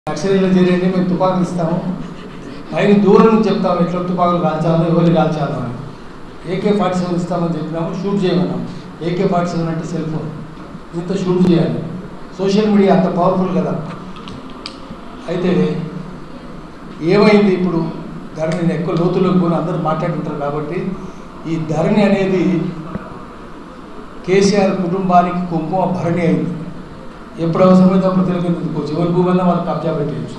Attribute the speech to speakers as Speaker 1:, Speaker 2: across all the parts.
Speaker 1: నక్సలీలో చేరండి మేము తుపాకులు ఇస్తాము పైన దూరం నుంచి చెప్తాము ఎట్లా తుపాకులు కాల్చాలో ఎవరు కాల్చాలో అని ఏకే ఫార్టీ సెవెన్ ఇస్తామని చెప్పినాము షూట్ చేయమన్నాము ఏకే ఫార్టీ సెవెన్ అంటే సెల్ ఫోన్ దీంతో షూట్ చేయాలి సోషల్ మీడియా అంత పవర్ఫుల్ కదా అయితే ఏమైంది ఇప్పుడు ధరణి నేను ఎక్కువ లోతులోకి పోను అందరూ మాట్లాడుతుంటారు కాబట్టి ఈ ధరణి అనేది కేసీఆర్ కుటుంబానికి కుంకుమ భరణి అయింది ఎప్పుడు అవసరమైతే అప్పుడు తిరగెందుకోవచ్చు ఎవరి భూమి వాళ్ళు కబ్జా పెట్టేయచ్చు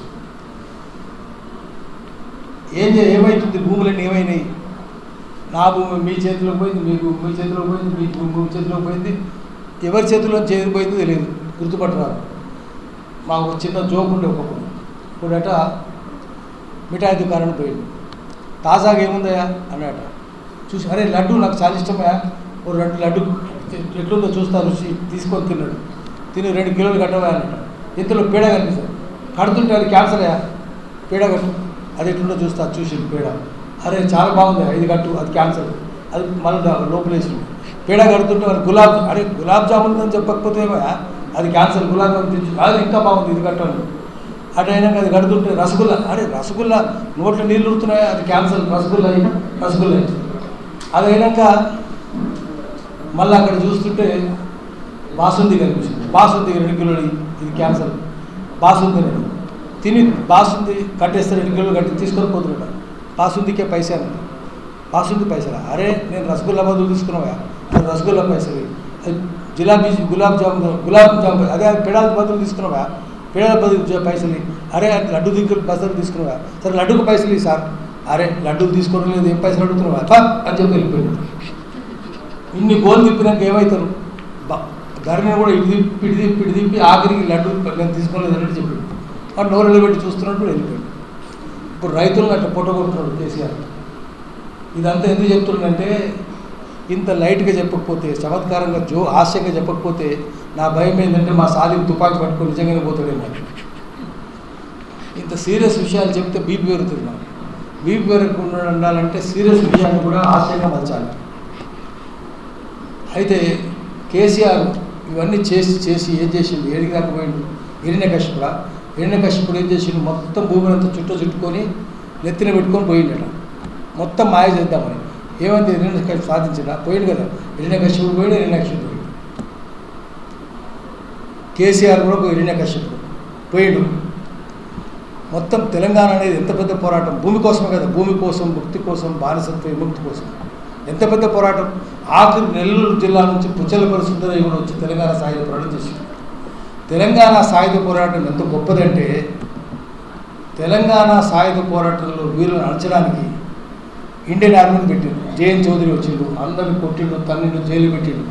Speaker 1: ఏం చే ఏమవుతుంది భూములన్నీ ఏమైనాయి నా భూమి మీ చేతిలో పోయింది మీ భూమి మీ చేతిలో పోయింది మీ భూమి మీ చేతిలో పోయింది ఎవరి చేతిలో చేతి పోయిందో తెలియదు గుర్తుపట్టరాదు మాకు ఒక చిన్న జోక్ ఉండే ఒకప్పుడు ఇప్పుడట మిఠాయి దుకాణం పోయింది తాజాగా ఏముందయా అన్నట చూసి అరే లడ్డు నాకు చాలా ఇష్టమయ్యా ఓ రెండు లడ్డు ఎట్లుందో చూస్తా రుచి తీసుకొని తిన్నాడు తిని రెండు కిలోలు కట్టవా అన్నట ఇంతలో పేడ కనిపిస్తుంది కడుతుంటే అది క్యాన్సర్ అయ్యా పేడ కట్టు అది ఎట్లుందో చూస్తా చూసి పేడ అరే చాలా బాగుంది ఇది కట్టు అది క్యాన్సర్ అది మళ్ళీ లోపలేసింది పేడ కడుతుంటే మరి గులాబ్ అరే గులాబ్ జామున్ అని చెప్పకపోతే ఏమయ్యా అది క్యాన్సర్ గులాబ్ జామున్ తెచ్చు అది ఇంకా బాగుంది ఇది కట్టాను అటు అయినాక అది కడుతుంటే రసగుల్లా అరే రసగుల్లా నోట్లో నీళ్ళు ఉడుతున్నాయి అది క్యాన్సర్ రసగుల్లా అయినా రసగుల్లా అయింది. అది అయినాక మళ్ళీ అక్కడ చూస్తుంటే బాసుంది కనిపిస్తుంది బాసుంది రెండు కిలోలు ఇది క్యాన్సర్ బాసుంది అని తిని బాసుంది కట్టేస్తే రెండు కిలోలు కట్టి తీసుకొని పోతున్నాడు బాసుందికే పైసా అన్నది బాసుంది పైసలా అరే నేను రసగుల్లా బదులు తీసుకున్నావా అది రసగుల్లా పైసలు అది జిలాబీ గులాబ్ జామున్ గులాబ్ జామున్ అదే పెడాల బదులు తీసుకున్నావా పేడల బదులు జ- పైసలు ఇయ్యి. అరే అది లడ్డు దిక్కు పైసలు తీసుకున్నావా సరే లడ్డుకు పైసలు ఇయ్యి సార్ అరే లడ్డూలు తీసుకోవడం లేదు ఏం పైసలు అడుగుతున్నావా ఫా అని చెప్పి వెళ్ళిపోయింది ఇన్ని గోలు తిప్పినాక ఏమవుతారు బ- ధరణి కూడా ఇటు తిప్పి ఇటు తిప్పి ఇటు తిప్పి ఆఖరికి లడ్డు నేను తీసుకోలేదు అన్నట్టు చెప్పాడు వాడు నోరెళ్ళు పెట్టి చూస్తున్నట్టు వెళ్ళిపోయాడు ఇప్పుడు రైతులను అట్లా పొట్టగొడుతున్నాడు కేసీఆర్ ఇదంతా ఎందుకు చెప్తున్నానంటే ఇంత లైట్గా చెప్పకపోతే చమత్కారంగా జో హాస్యంగా చెప్పకపోతే నా భయం ఏంటంటే మా సాదికి తుపాకీ పట్టుకొని నిజంగానే పోతాడేమో ఇంత సీరియస్ విషయాలు చెప్తే బీపీ పెరుగుతుంది నాకు బీపీ పెరగకుండా ఉండాలంటే సీరియస్ విషయాన్ని కూడా హాస్యంగా మలచాలి అయితే కేసీఆర్ ఇవన్నీ చేసి చేసి ఏం చేసిండు ఏడికి దాకా పోయిండు ఎరిన కష్టపుడ ఎరిన కష్టపుడు ఏం చేసిండు మొత్తం భూమిని అంతా చుట్టూ చుట్టుకొని నెత్తిన పెట్టుకొని పోయిండట మొత్తం మాయ చేద్దామని ఏమైంది ఎరిన కష్టం సాధించడా పోయిండు కదా ఎరిన కష్టపుడు పోయిండు ఎరిన కష్టపుడు పోయిండు కేసీఆర్ కూడా ఒక ఎరిన కష్టపుడు పోయిండు మొత్తం తెలంగాణ అనేది ఎంత పెద్ద పోరాటం భూమి కోసమే కదా భూమి కోసం ముక్తి కోసం బానిసత్వ విముక్తి కోసం ఎంత పెద్ద పోరాటం ఆఖరి నెల్లూరు జిల్లా నుంచి పుచ్చల పరిశుద్ధ కూడా వచ్చి తెలంగాణ సాయుధ పోరాటం చేసింది తెలంగాణ సాయుధ పోరాటం ఎంత గొప్పదంటే తెలంగాణ సాయుధ పోరాటంలో వీరులను అణచడానికి ఇండియన్ ఆర్మీని పెట్టిండు జేఎన్ చౌదరి వచ్చిండు అందరిని కొట్టిండు తన్నిండు జైలు పెట్టిండు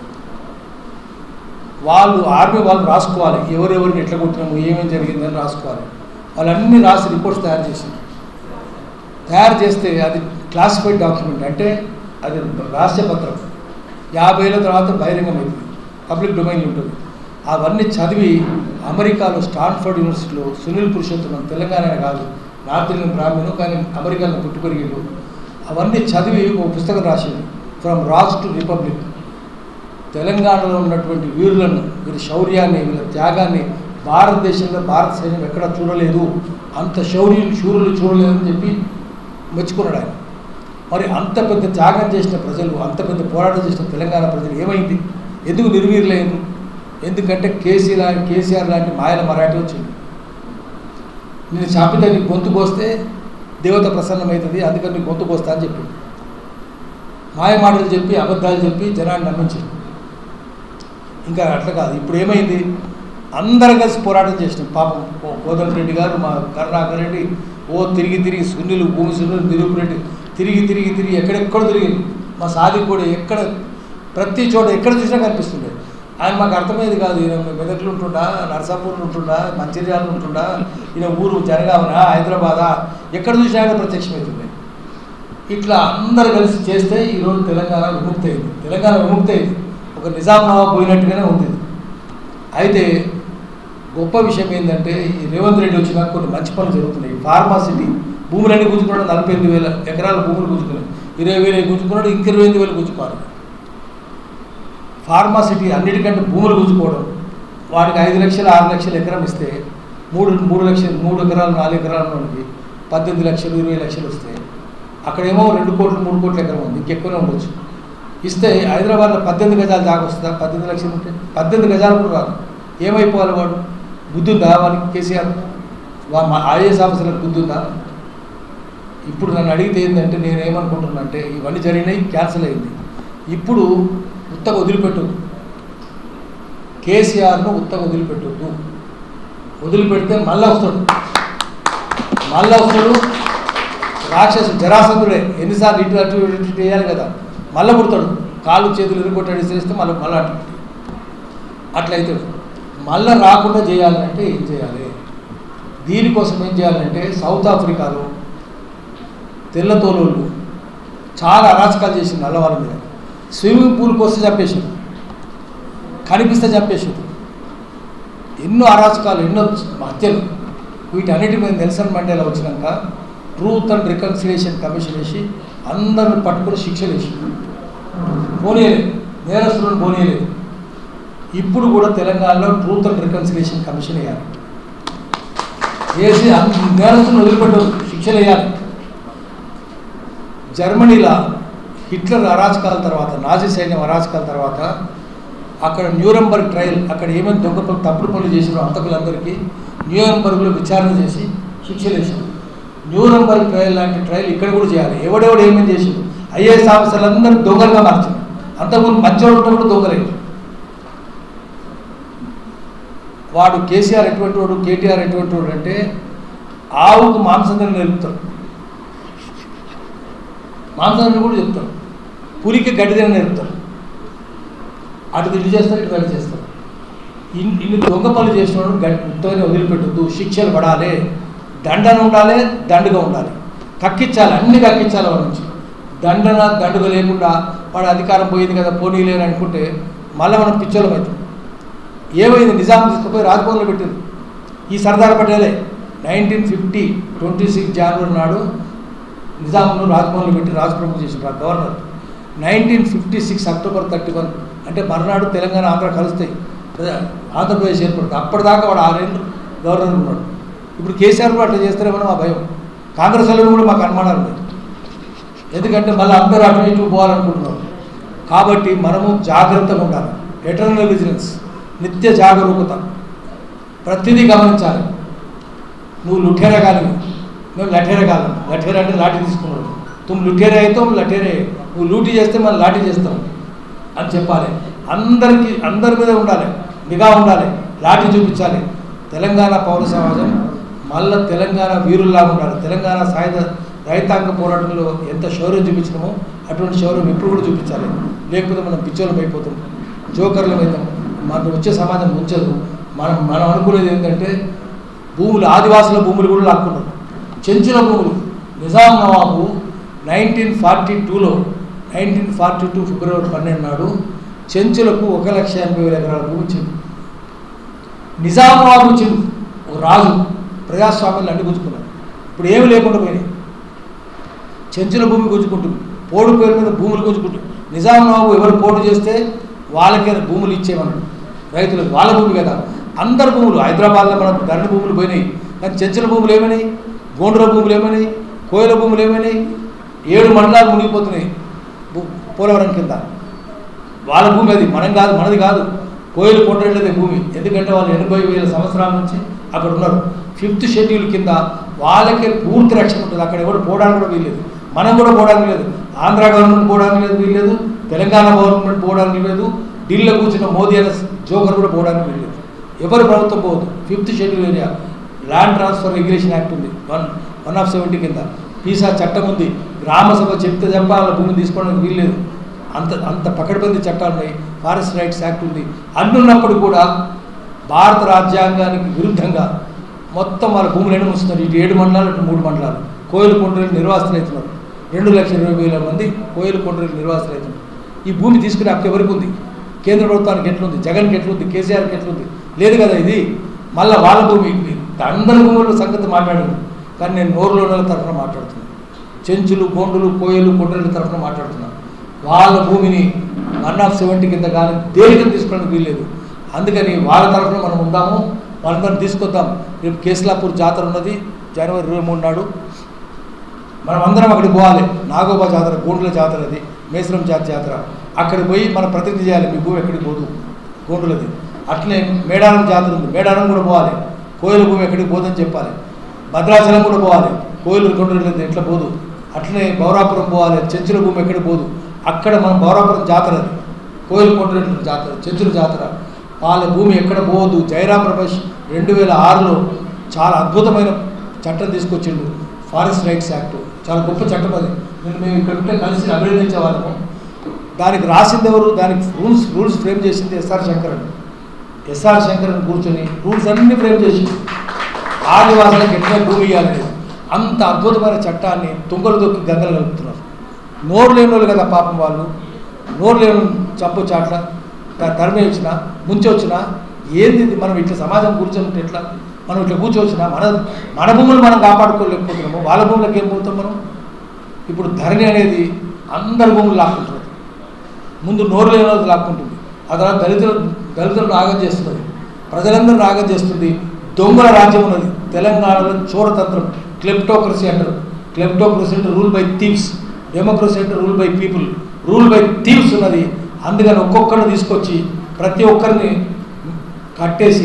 Speaker 1: వాళ్ళు ఆర్మీ వాళ్ళు రాసుకోవాలి ఎవరెవరిని ఎట్లా కొట్టినాము ఏమేమి జరిగిందని రాసుకోవాలి వాళ్ళన్నీ రాసి రిపోర్ట్స్ తయారు చేసిండు తయారు చేస్తే అది క్లాసిఫైడ్ డాక్యుమెంట్ అంటే అది రహస్య పత్రం యాభై ఏళ్ళ తర్వాత బహిరంగమైంది పబ్లిక్ డొమైన్ ఉంటుంది అవన్నీ చదివి అమెరికాలో స్టాన్ఫర్డ్ యూనివర్సిటీలో సునీల్ పురుషోత్తమం తెలంగాణ కాదు నార్త్ ఇండియన్ బ్రాహ్మణు కానీ అమెరికాలో పుట్టి పెరిగిండు అవన్నీ చదివి ఒక పుస్తకం రాసింది ఫ్రమ్ రాజ్ టు రిపబ్లిక్ తెలంగాణలో ఉన్నటువంటి వీరులను వీరి శౌర్యాన్ని వీళ్ళ త్యాగాన్ని భారతదేశంలో భారత సైన్యం ఎక్కడా చూడలేదు అంత శౌర్యులు శూరులు చూడలేదని చెప్పి మెచ్చుకున్నాడు ఆయన మరి అంత పెద్ద త్యాగం చేసిన ప్రజలు అంత పెద్ద పోరాటం చేసిన తెలంగాణ ప్రజలు ఏమైంది ఎందుకు నిర్వీర్లేదు ఎందుకంటే కేసీ లా కేసీఆర్ లాంటి మాయల మరాఠీ వచ్చింది నేను చంపితే నీకు గొంతు కోస్తే దేవత ప్రసన్నమవుతుంది అందుకని నీకు గొంతు కోస్తా అని చెప్పింది మాయ మాటలు చెప్పి అబద్ధాలు చెప్పి జనాన్ని నమ్మించింది ఇంకా అట్లా కాదు ఇప్పుడు ఏమైంది అందరం కలిసి పోరాటం చేసినాం పాపం ఓ కోదండ రెడ్డి గారు మా కరుణాకర్ రెడ్డి ఓ తిరిగి తిరిగి సున్నిలు భూమి సున్నిలు నిరూప్ రెడ్డి తిరిగి తిరిగి తిరిగి ఎక్కడెక్కడ తిరిగి మా సాది కూడా ఎక్కడ ప్రతి చోట ఎక్కడ చూసినా కనిపిస్తుండే ఆయన మాకు అర్థమయ్యేది కాదు ఈయన మెదక్లు ఉంటుండా నరసాపూర్లు ఉంటుండా మంచిర్యాల ఉంటుండా ఈయన ఊరు జనగామనా హైదరాబాదా ఎక్కడ చూసినా ఆయన ప్రత్యక్షమవుతుంది ఇట్లా అందరు కలిసి చేస్తే ఈరోజు తెలంగాణ విముక్తి అయింది తెలంగాణ విముక్తి అయింది ఒక నిజాం నవాబ్ పోయినట్టుగానే ఉంది ఇది. అయితే గొప్ప విషయం ఏంటంటే ఈ రేవంత్ రెడ్డి వచ్చినాక కొన్ని మంచి పనులు జరుగుతున్నాయి ఫార్మాసిటీ భూములన్నీ గుంజుకున్నాడు నలభై ఎనిమిది వేల ఎకరాల భూములు గుంజుకున్నాయి ఇరవై వేలు గుంజుకున్నాడు ఇంక ఇరవై ఎనిమిది వేలు గుంజుకోవాలి ఫార్మాసిటీ అన్నిటికంటే భూములు గుంజుకోవడం వాడికి ఐదు లక్షలు ఆరు లక్షలు ఎకరం ఇస్తే మూడు మూడు లక్షలు మూడు ఎకరాలు నాలుగు ఎకరాల నుండి పద్దెనిమిది లక్షలు ఇరవై లక్షలు వస్తాయి అక్కడేమో రెండు కోట్లు మూడు కోట్ల ఎకరం ఉంది ఇంకెక్కువనే ఉండొచ్చు ఇస్తే హైదరాబాద్లో పద్దెనిమిది గజాలు దాకా వస్తుందా పద్దెనిమిది లక్షలు ఉంటే పద్దెనిమిది గజాలు కూడా రాదు ఏమైపోవాలి వాడు బుద్ధి ఉందా వానికి కేసీఆర్ వా మా ఐఏఎస్ ఆఫీసర్లకు బుద్ధి ఉందా ఇప్పుడు నన్ను అడిగితే ఏంటంటే నేను ఏమనుకుంటున్నా అంటే ఇవన్నీ జరిగినాయి క్యాన్సిల్ అయింది ఇప్పుడు ఉత్తగా వదిలిపెట్టు కేసీఆర్ను ఉత్తగా వదిలిపెట్టొద్దు వదిలిపెడితే మళ్ళీ వస్తాడు మళ్ళీ వస్తాడు రాక్షసు జరాసంధుడే ఎన్నిసార్లు ఇటు అటు ఇటు ఇటు వేయాలి కదా మళ్ళీ పుడతాడు కాళ్ళు చేతులు ఎదుర్కొట్టాడు చేస్తే మళ్ళీ మళ్ళీ అటు ఇటు. అట్లయితే మళ్ళీ రాకుండా చేయాలంటే ఏం చేయాలి దీనికోసం ఏం చేయాలంటే సౌత్ ఆఫ్రికాలో తెల్ల తోలోళ్ళు చాలా అరాచకాలు చేసింది నల్లవాళ్ళ మీద స్విమ్మింగ్ పూల్కి వస్తే చంపేసింది కనిపిస్తే చంపేసింది ఎన్నో అరాచకాలు ఎన్నో హత్యలు వీటన్నిటి మీద నెల్సన్ మండేలా వచ్చినాక ట్రూత్ అండ్ రికన్సిలేషన్ కమిషన్ వేసి అందరిని పట్టుకుని శిక్షలు వేసి పోనీయలేదు నేరస్తులను పోనీయలేదు ఇప్పుడు కూడా తెలంగాణలో ట్రూత్ అండ్ రికన్సిలేషన్ కమిషన్ వేయాలి వేసి అన్ని నేరస్తులను వదిలిపెట్టదు శిక్షలు వేయాలి జర్మనీలో హిట్లర్ అరాచకాల తర్వాత నాజీ సైన్యం అరాచకాల తర్వాత అక్కడ న్యూరంబర్గ్ ట్రయల్ అక్కడ ఏమేమి దొంగ పనులు తప్పుడు పనులు చేసినారో అంతకులందరికీ న్యూరంబర్గ్లో విచారణ చేసి శిక్షలు వేసారు న్యూరంబర్గ్ ట్రయల్ లాంటి ట్రయల్ ఇక్కడ కూడా చేయాలి ఎవడెవడు ఏమేమి చేసిండు ఐఏఎస్ ఆఫీసర్లందరూ దొంగలుగా మార్చారు అంతకుముందు మంచివాడు ఉంటే కూడా దొంగలేదు వాడు కేసీఆర్ ఎటువంటి వాడు కేటీఆర్ ఎటువంటి వాడు అంటే ఆవుకు మాంసం నేర్పుతారు మాంసాన్ని కూడా చెప్తారు పులికి గడ్డిదని నేర్పుతారు అటు ఇటు చేస్తారు ఇటు గడ్డి చేస్తారు ఇన్ ఇన్ని దొంగ పనులు చేసినవాడు గడ్డి ఉత్తగానే వదిలిపెట్టద్దు శిక్షలు పడాలి దండన ఉండాలి దండుగా ఉండాలి కక్కించాలి అన్ని కక్కించాలి వాడి నుంచి దండన దండుగ లేకుండా వాడు అధికారం పోయింది కదా పోనీ లేని అనుకుంటే మళ్ళీ మనం పిచ్చోళం అవుతాం ఏమైంది నిజాం తీసుకుపోయి రాజ్భవన్లో పెట్టింది ఈ సర్దార్ పటేలే నైన్టీన్ ఫిఫ్టీ ట్వంటీ సిక్స్ జనవరి నాడు నిజాంను రాజ్భవన్లో పెట్టి రాజప్రభు చేసిన governor nineteen fifty six October thirty one అంటే మర్నాడు తెలంగాణ ఆంధ్ర కలుస్తాయి ఆంధ్రప్రదేశ్ ఏర్పడుతుంది అప్పటిదాకా వాడు ఆరేళ్ళు గవర్నర్ ఉన్నాడు ఇప్పుడు కేసీఆర్ కూడా అట్లా చేస్తారేమో మా భయం కాంగ్రెస్ వాళ్ళు కూడా మాకు అనుమానాలు ఉన్నాయి ఎందుకంటే మళ్ళీ అందరూ అటు ఇటు పోవాలనుకుంటున్నారు కాబట్టి మనము జాగ్రత్తగా ఉండాలి ఎటర్నల్ విజిలెన్స్ నిత్య జాగరూకత ప్రతిదీ గమనించాలి నువ్వు లుఠేరా కాదు మేము లఠేరా కాదు లఠేరా అంటే లాఠీ తీసుకున్నాడు తుమ్ లుఠేరే అయితే లఠేరే నువ్వు లూటీ చేస్తే మనం లాఠీ చేస్తాం అని చెప్పాలి అందరికీ అందరి మీద ఉండాలి నిఘా ఉండాలి లాఠీ చూపించాలి తెలంగాణ పౌర సమాజం మళ్ళా తెలంగాణ వీరుల్లా ఉండాలి తెలంగాణ సాయుధ రైతాంగ పోరాటంలో ఎంత శౌర్యం చూపించినామో అటువంటి శౌర్యం ఎప్పుడు కూడా చూపించాలి లేకపోతే మనం పిచ్చోళ్ళం అయిపోతాం జోకర్లం అవుతాం మనకు వచ్చే సమాజం ఉంచదు మనం మనం అనుకునేది ఏంటంటే భూములు ఆదివాసుల భూములు కూడా లాక్కున్నారు చెంచుల భూములు నిజాం నవాబు నైన్టీన్ ఫార్టీ టూలో నైన్టీన్ ఫార్టీ టూ ఫిబ్రవరి పన్నెండు నాడు చెంచులకు ఒక లక్ష ఎనభై వేల ఎకరాల భూమి ఇచ్చింది నిజాం నవాబు ఇచ్చింది ఒక రాజు ప్రజాస్వామ్యాన్ని అడ్డు గుంజుకున్నాడు ఇప్పుడు ఏమి లేకుండా పోయినాయి చెంచుల భూమి గుంజుకుంటుంది పోడు పేరు మీద భూములు గుంజుకుంటుంది నిజాం నవాబు ఎవరు పోటు చేస్తే వాళ్ళకే భూములు ఇచ్చేమన్నాడు రైతులకు వాళ్ళ భూమి కదా అందరి భూములు హైదరాబాద్లో మన ధరణ భూములు పోయినాయి కానీ చెంచుల భూములు ఏమైనాయి గోండ్ర భూములు ఏమైనాయి కోయల భూములు ఏమైనాయి ఏడు మండలాలు మునిగిపోతున్నాయి భూ- పోలవరం కింద వాళ్ళ భూమి అది మనం కాదు మనది కాదు కోయిలు కొండలేదే భూమి ఎందుకంటే వాళ్ళు ఎనభై వేల సంవత్సరాల నుంచి అక్కడ ఉన్నారు ఫిఫ్త్ షెడ్యూల్ కింద వాళ్ళకే పూర్తి రక్షణ ఉంటుంది అక్కడ ఎవరు పోవడానికి కూడా వీల్లేదు మనం కూడా పోవడానికి లేదు ఆంధ్ర గవర్నమెంట్ పోవడానికి లేదు వీల్లేదు తెలంగాణ గవర్నమెంట్ పోవడానికి లేదు ఢిల్లీలో కూర్చున్న మోదీ అనే జోకర్ కూడా పోవడానికి వీల్లేదు ఎవరు ప్రభుత్వం పోవద్దు fifth schedule area land transfer regulation act ఉంది వన్ వన్ ఆఫ్ సెవెంటీ కింద పీసా చట్టం ఉంది గ్రామసభ చెప్తే తప్ప వాళ్ళ భూమిని తీసుకోవడానికి వీల్లేదు అంత అంత పకడ్బందీ చట్టాలు ఉన్నాయి ఫారెస్ట్ రైట్స్ యాక్ట్ ఉంది అన్ని ఉన్నప్పుడు కూడా భారత రాజ్యాంగానికి విరుద్ధంగా మొత్తం వాళ్ళ భూములు ఎన్ని వస్తున్నారు ఇటు ఏడు మండలాలు అటు మూడు మండలాలు కోయిల కొండలు నిర్వాసితులు అవుతున్నారు రెండు లక్షల ఇరవై వేల మంది కోయిల కొండలు నిర్వాసితులు అవుతున్నారు ఈ భూమి తీసుకునే హక్కు ఎవరికి ఉంది కేంద్ర ప్రభుత్వానికి ఎట్లుంది జగన్కి ఎట్లుంది కేసీఆర్కి ఎట్లుంది లేదు కదా ఇది మళ్ళీ వాళ్ళ భూమి అందరి భూముల సంగతి మాట్లాడింది కానీ నేను నోరులో తరఫున మాట్లాడుతున్నాను చెంచులు గోండులు కోయలు కొండల తరఫున మాట్లాడుతున్నాను వాళ్ళ భూమిని వన్ ఆఫ్ సెవెంటీ కింద కానీ దేనికి తీసుకోవడానికి వీల్లేదు అందుకని వాళ్ళ తరఫున మనం ఉందాము వాళ్ళందరినీ తీసుకొద్దాం రేపు కేసులాపూర్ జాతర ఉన్నది జనవరి ఇరవై మూడు నాడు మనం అందరం అక్కడికి పోవాలి నాగోబా జాతర గోండ్ల జాతర అది మేసరం జాతి జాతర అక్కడికి పోయి మనం ప్రతిజ్ఞ చేయాలి మీ భూమి ఎక్కడికి పోదు గోండ్లది అట్లనే మేడారం జాతర ఉంది మేడారం కూడా పోవాలి కోయిల భూమి ఎక్కడికి పోదని చెప్పాలి భద్రాచలం కూడా పోవాలి కోయిలు కొండలేదు ఎట్లా పోదు అట్లనే బౌరాపురం పోవాలి చెంచుల భూమి ఎక్కడికి పోదు అక్కడ మనం బౌరాపురం జాతర అది కోయిల కొండరెడ్ల జాతర చెంచుల జాతర వాళ్ళ భూమి ఎక్కడ పోవద్దు జయరాం రమేష్ రెండు వేల ఆరులో చాలా అద్భుతమైన చట్టం తీసుకొచ్చిండు ఫారెస్ట్ రైట్స్ యాక్ట్ చాలా గొప్ప చట్టం అది నేను మేము ఇక్కడ ఉంటే కలిసి అభినందించే వాళ్ళము దానికి రాసింది ఎవరు దానికి రూల్స్ రూల్స్ ఫ్రేమ్ చేసింది ఎస్ఆర్ శంకరన్ ఎస్ఆర్ శంకరన్ కూర్చొని రూల్స్ అన్ని ఫ్రేమ్ చేసి ఆదివాసులకు ఎట్లా భూమి ఇవ్వాలనేది అంత అద్భుతమైన చట్టాన్ని తుంగలు దొక్కి గంగలు కలుపుతున్నారు నోరు లేని వాళ్ళు కదా పాపం వాళ్ళు నోరు లేని చంపు చాట్ల తరిమే వచ్చిన ముంచొచ్చిన ఏంది ఇది? మనం ఇట్లా సమాజం కూర్చొని ఎట్లా మనం ఇట్లా కూర్చోవచ్చిన మన మన భూములు మనం కాపాడుకోలేకపోతున్నాము వాళ్ళ భూములకు ఏం పోతాం మనం ఇప్పుడు ధరణి అనేది అందరి భూములు లాక్కుంటున్నది ముందు నోరు లేని వాళ్ళది లాక్కుంటుంది ఆ తర్వాత దళితులు దళితులను ఆగం చేస్తున్నది ప్రజలందరూ ఆగం చేస్తుంది దొంగల రాజ్యం ఉన్నది తెలంగాణలో చోరతంత్రం క్లెప్టోక్రసీ అంటారు క్లెప్టోక్రసీ అంటే రూల్ బై థీవ్స్ డెమోక్రసీ అంటే rule by people rule by thieves ఉన్నది అందుకని ఒక్కొక్కరిని తీసుకొచ్చి ప్రతి ఒక్కరిని కట్టేసి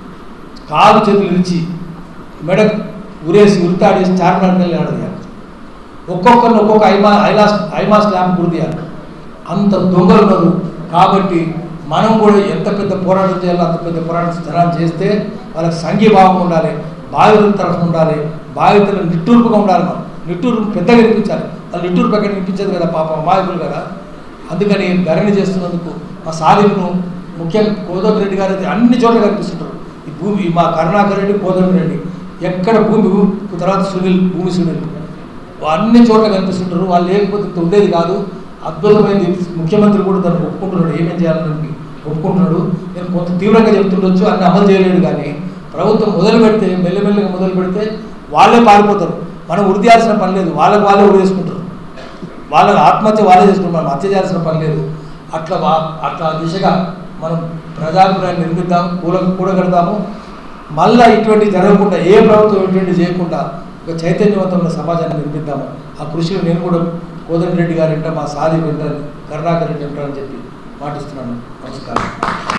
Speaker 1: కాలు చేతులు ఇరిచి మెడ ఉరేసి ఉరితాడేసి చార్మినార్ వెళ్ళి ఆడదీయాలి ఒక్కొక్కరిని ఒక్కొక్క ఐమా ఐలాస్ ఐమాస్ ల్యాంప్ గురిదీయాలి అంత దొంగలు ఉన్నారు కాబట్టి మనం కూడా ఎంత పెద్ద పోరాటం చేయాలో అంత పెద్ద పోరాటం జనాలు చేస్తే వాళ్ళకి సంఘీభావం ఉండాలి బాధితుల తరఫున ఉండాలి బాధితులు నిట్టూర్పుగా ఉండాలి మనం నిట్టూర్పు పెద్దగా వినిపించాలి వాళ్ళు నిట్టూర్పు ఎక్కడ వినిపించదు కదా పాపం అమాయకులు కదా అందుకని ధరణి చేస్తున్నందుకు మా సాధికును ముఖ్యంగా కోదండ రెడ్డి గారు అయితే అన్ని చోట్ల కనిపిస్తుంటారు ఈ భూమి మా కరుణాకర్ రెడ్డి కోదండ రెడ్డి ఎక్కడ భూమి భూ- తర్వాత సునీల్ భూమి సునీల్ అన్ని చోట్ల కనిపిస్తుంటారు వాళ్ళు లేకపోతే ఇంత ఉండేది కాదు అద్భుతమైనది ముఖ్యమంత్రి కూడా దాన్ని ఒప్పుకుంటున్నాడు ఏమేం చేయాలని ఒప్పుకుంటున్నాడు నేను కొంత తీవ్రంగా చెప్తుండొచ్చు అన్ని అమలు చేయలేడు కానీ ప్రభుత్వం మొదలు పెడితే మెల్లమెల్లగా మొదలు పెడితే వాళ్ళే పారిపోతారు మనం వృద్ధి చేయాల్సిన పని లేదు వాళ్ళకి వాళ్ళే ఉరి చేసుకుంటారు వాళ్ళకి ఆత్మహత్య వాళ్ళే చేసుకుంటారు మనం హత్య చేయాల్సిన పని లేదు అట్లా వా- అట్లా దిశగా మనం ప్రజాభిప్రాయాన్ని నిర్మిద్దాం కూడ కూడగడదాము మళ్ళా ఇటువంటి జరగకుండా ఏ ప్రభుత్వం ఇటువంటి చేయకుండా ఒక చైతన్యవంతమైన సమాజాన్ని నిర్మిద్దాము ఆ కృషిలో నేను కూడా కోదండ రెడ్డి గారు వింటా మా సాది వింటాను కరుణాకర్ రెడ్డి వింటానని చెప్పి మాటిస్తున్నాను నమస్కారం